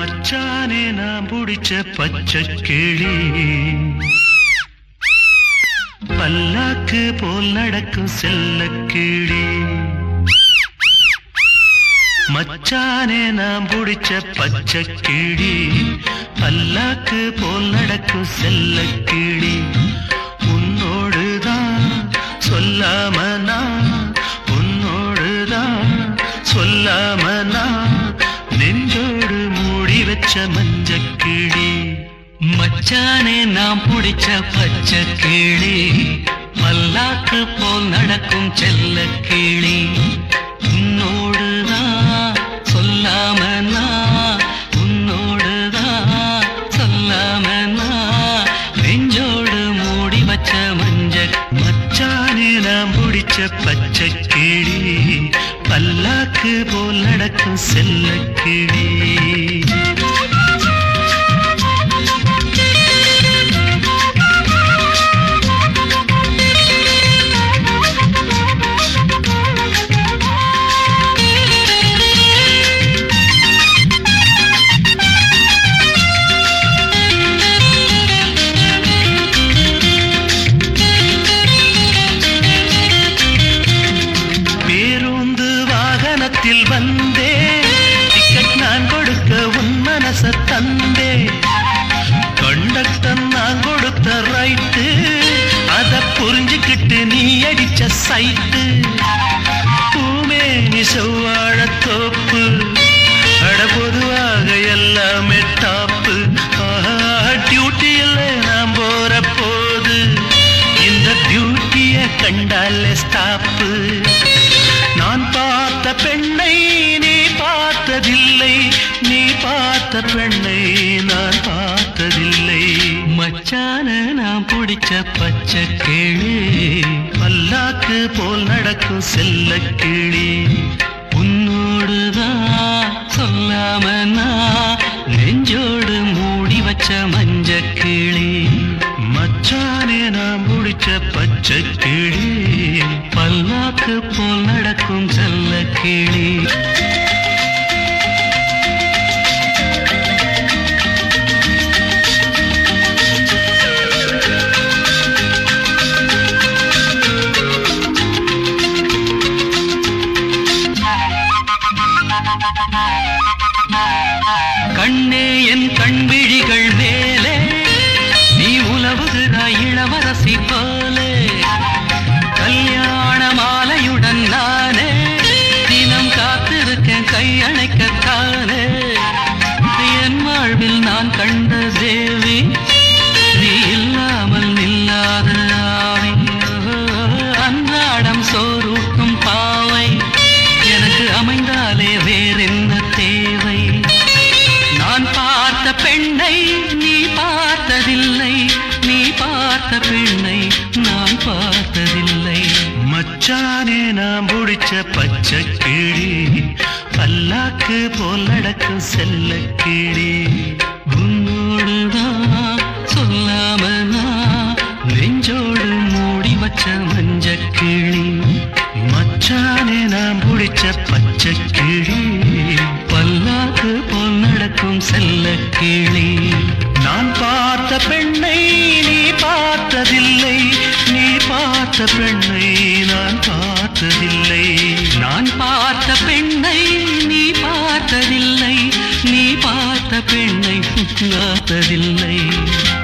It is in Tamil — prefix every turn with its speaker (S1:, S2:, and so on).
S1: மச்சானே நான் பிடிச்ச பச்சை கிளி பல்லாக்கு போல் நடக்கும் செல்ல கிளி மச்சானே நான் பிடிச்ச பச்சை கிளி பல்லாக்கு போல் நடக்கும் செல்ல கிளி உன்னோடுதான் சொல்லாம நான் உன்னோடுதான் சொல்லாம நான் நெஞ்சோடு மூடி வச்ச மஞ்சக்கிளி
S2: மச்சானே நாம் பிடிச்ச பச்சை கிளி பல்லாக்கு போல் நடக்கும் செல்ல கிளி உன்னோடுதான் சொல்லாம நான் உன்னோடுதான் சொல்லாம நான் நெஞ்சோடு மூடி வச்ச மஞ்ச
S1: மச்சானே நான் பிடிச்ச பச்சை கிளி பல்லாக்கு போல் நடக்கும் செல்ல கிளி பேருந்து வாகனத்தில் வந்தே டிக்கெட் நான் கொடுக்க உன் மனச தந்தே கண்டக்டர் நான் கொடுத்த ரைட்டு அத புரிஞ்சுக்கிட்டு நீ அடிச்ச சைட்டு பூமே நீ செவ்வாழ தோப்பு அட பொதுவாக எல்லாமே டாப்பு டியூட்டியில் நான் போற போது இந்த பியூட்டிய கண்டாலே ஸ்டாப்பு நான் பார்த்த பெண்ணை நீ பார்த்ததில்லை நீ பார்த்த பெண்ணை நான் பார்த்ததில்லை
S2: மச்சான நாம் பிடிச்ச பச்சை கிளி
S1: பல்லாக்கு போல் நடக்கும் செல்ல கிளி
S2: உன்னோடுதான் சொல்லாம நான் நெஞ்சோடு மூடி வச்ச மஞ்ச கிளி
S1: மச்சானே நான் முடிச்ச பச்சை கிளி
S2: பல்லாக்கு போல் நடக்கும் செல்ல கிளி கண்ணே என் கண்விழிகள் மேலே நீ உலவுகிறாய் இளவரசி போலே கல்யாண மாலையுடன் நானே தினம் காத்திருக்கேன் கையணைக்கத்தானே என் வாழ்வில் நான் கண்ட தேவி நீ இல்லாமல் நில்லாத ஆவி அன்றாடம் சோறூட்டும் பாவை எனக்கு அமைந்தாலே வேறென்ன தேவை நான் பார்த்த பெண்ணை நீ பார்த்ததில்லை நீ பார்த்த பெண்ணை நான் பார்த்ததில்லை
S1: மச்சானே நான் முடிச்ச பச்சை கிளி பல்லாக்கு போல் நடக்கும் செல்ல கிளி
S2: உன்னோடுதான் சொல்லாம நான் நெஞ்சோடு மூடி வச்ச மஞ்ச கிளி
S1: மச்சானே நான் முடிச்ச பச்சை கிளி
S2: பல்லாக்கு போல் நடக்கும் செல்ல கிளி
S1: நான் பார்த்த பெண்ணை நீ பார்த்ததில்லை நீ பார்த்த பெண்ணை நான் பார்த்ததில்லை
S2: நான் பார்த்த பெண்ணை நீ பார்த்ததில்லை நீ பார்த்த பெண்ணை பார்த்ததில்லை